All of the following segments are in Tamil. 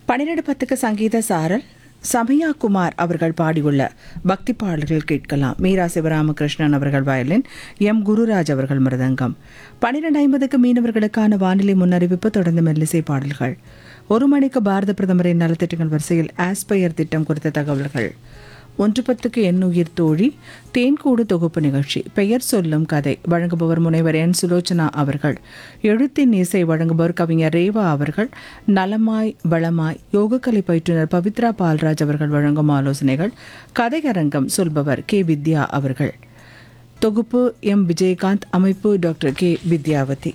பன்னிரண்டு பத்துக்கு சங்கீத சாரல் சமயா குமார் அவர்கள் பாடியுள்ள பக்தி பாடல்கள் கேட்கலாம் மீரா சிவராமகிருஷ்ணன் அவர்கள் வயலின் எம் குருராஜ் அவர்கள் மிருதங்கம் பன்னிரண்டு ஐம்பதுக்கு மீனவர்களுக்கான வானிலை முன்னறிவிப்பு தொடர்ந்து மெல்லிசை பாடல்கள் ஒரு மணிக்கு பாரத பிரதமரின் நலத்திட்டங்கள் வரிசையில் ஆஸ்பயர் திட்டம் குறித்த தகவல்கள் ஒன்று பத்துக்கு எண்ணுயிர் தோழி தேன்கூடு தொகுப்பு நிகழ்ச்சி பெயர் சொல்லும் கதை வழங்குபவர் முனைவர் என் சுலோச்சனா அவர்கள் எழுத்தின் இசை வழங்குபவர் கவிஞர் ரேவா அவர்கள் நலமாய் வளமாய் யோகக்கலை பயிற்றுனர் பவித்ரா பால்ராஜ் அவர்கள் வழங்கும் ஆலோசனைகள் கதையரங்கம் சொல்பவர் கே வித்யா அவர்கள் தொகுப்பு எம் விஜயகாந்த் அமைப்பு டாக்டர் கே வித்யாவதி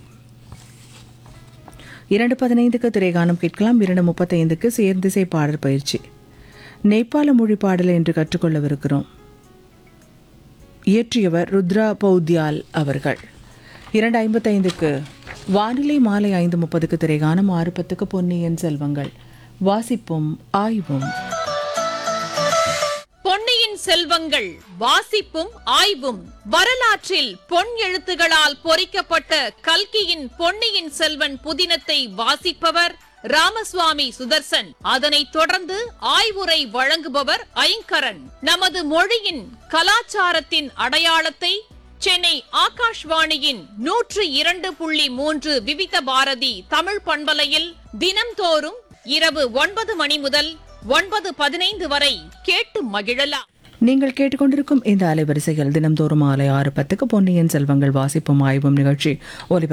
இரண்டு பதினைந்துக்கு திரைகானம் கேட்கலாம் இரண்டு முப்பத்தைந்துக்கு சேர்ந்திசை பாடல் பயிற்சி நேபாள மொழி பாடல் என்று கற்றுக்கொள்ளவிருக்கிறோம் இயற்றியவர் ருத்ரா பௌத்யால் அவர்கள் இரண்டு ஐம்பத்தைந்துக்கு வானிலை மாலை ஐந்து முப்பதுக்கு திரைகானம் ஆறு பத்துக்கு பொன்னியின் செல்வங்கள் வாசிப்பும் ஆய்வும் பொன்னியின் செல்வங்கள் வாசிப்பும் ஆய்வும் வரலாற்றில் பொன் எழுத்துகளால் பொறிக்கப்பட்ட கல்கியின் பொன்னியின் செல்வன் புதினத்தை வாசிப்பவர் ராமசுவாமி சுதர்சன் அதனைத் தொடர்ந்து ஆய்வுரை வழங்குபவர் ஐங்கரன் நமது மொழியின் கலாச்சாரத்தின் அடையாளத்தை சென்னை ஆகாஷ்வாணியின் நூற்று இரண்டு புள்ளி மூன்று விவித பாரதி தமிழ் பண்பலையில் தினம்தோறும் இரவு ஒன்பது மணி முதல் ஒன்பது பதினைந்து வரை கேட்டு மகிழலாம் நீங்கள் கேட்டுக்கொண்டிருக்கும் இந்த அலைவரிசையில் தினம்தோறும் மாலை ஆறு பத்துக்கு பொன்னியின் செல்வங்கள் வாசிப்பும் ஆய்வும் நிகழ்ச்சி ஒலிபர